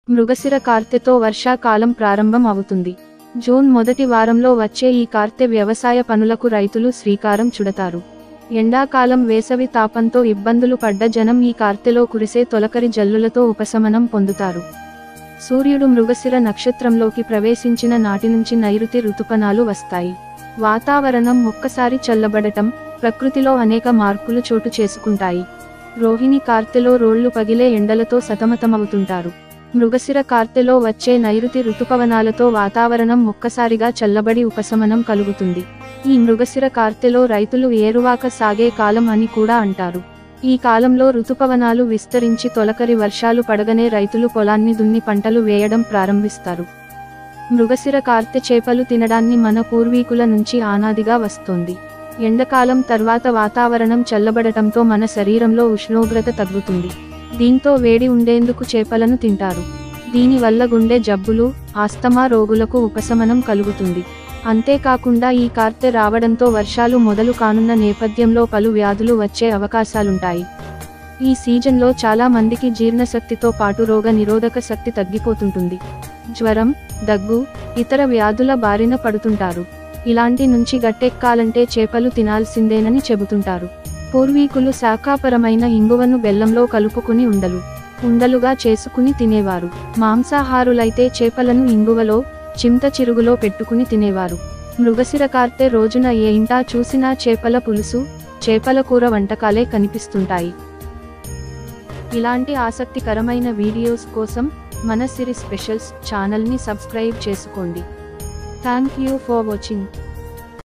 మృగశిర కార్తెతో వర్షాకాలం ప్రారంభం అవుతుంది జూన్ మొదటి వారంలో వచ్చే ఈ కార్తె వ్యవసాయ పనులకు రైతులు శ్రీకారం చుడతారు ఎండాకాలం వేసవి తాపంతో ఇబ్బందులు పడ్డ జనం ఈ కార్తెలో కురిసే తొలకరి జల్లులతో ఉపశమనం పొందుతారు సూర్యుడు మృగశిర నక్షత్రంలోకి ప్రవేశించిన నాటి నుంచి నైరుతి ఋతుపనాలు వస్తాయి వాతావరణం ఒక్కసారి చల్లబడటం ప్రకృతిలో అనేక మార్పులు చోటు చేసుకుంటాయి రోహిణి కార్తెలో రోళ్లు పగిలే ఎండలతో సతమతమవుతుంటారు మృగశిర కార్తెలో వచ్చే నైరుతి ఋతుపవనాలతో వాతావరణం ఒక్కసారిగా చల్లబడి ఉపశమనం కలుగుతుంది ఈ మృగశిర కార్తెలో రైతులు ఏరువాక సాగే కాలం అని కూడా అంటారు ఈ కాలంలో ఋతుపవనాలు విస్తరించి తొలకరి వర్షాలు పడగనే రైతులు పొలాన్ని దున్ని పంటలు వేయడం ప్రారంభిస్తారు మృగశిర కార్తె చేపలు తినడాన్ని మన పూర్వీకుల నుంచి ఆనాదిగా వస్తోంది ఎండకాలం తర్వాత వాతావరణం చల్లబడటంతో మన శరీరంలో ఉష్ణోగ్రత తగ్గుతుంది దీంతో వేడి ఉండేందుకు చేపలను తింటారు దీనివల్ల గుండె జబ్బులు ఆస్తమా రోగులకు ఉపశమనం కలుగుతుంది అంతేకాకుండా ఈ కార్తె రావడంతో వర్షాలు మొదలు కానున్న నేపథ్యంలో పలు వ్యాధులు వచ్చే అవకాశాలుంటాయి ఈ సీజన్లో చాలా మందికి జీర్ణశక్తితో పాటు రోగ నిరోధక శక్తి తగ్గిపోతుంటుంది జ్వరం దగ్గు ఇతర వ్యాధుల బారిన పడుతుంటారు ఇలాంటి నుంచి గట్టెక్కాలంటే చేపలు తినాల్సిందేనని చెబుతుంటారు పూర్వీకులు శాఖాపరమైన ఇంగువను బెల్లంలో కలుపుకుని ఉండలు ఉండలుగా చేసుకుని తినేవారు మాంసాహారులైతే చేపలను ఇంగువలో చింత చిరుగులో పెట్టుకుని తినేవారు మృగశిర కార్తె రోజున ఏ ఇంటా చూసినా చేపల పులుసు చేపల కూర వంటకాలే కనిపిస్తుంటాయి ఇలాంటి ఆసక్తికరమైన వీడియోస్ కోసం మన సిరి స్పెషల్స్ ఛానల్ని సబ్స్క్రైబ్ చేసుకోండి థ్యాంక్ యూ ఫర్ వాచింగ్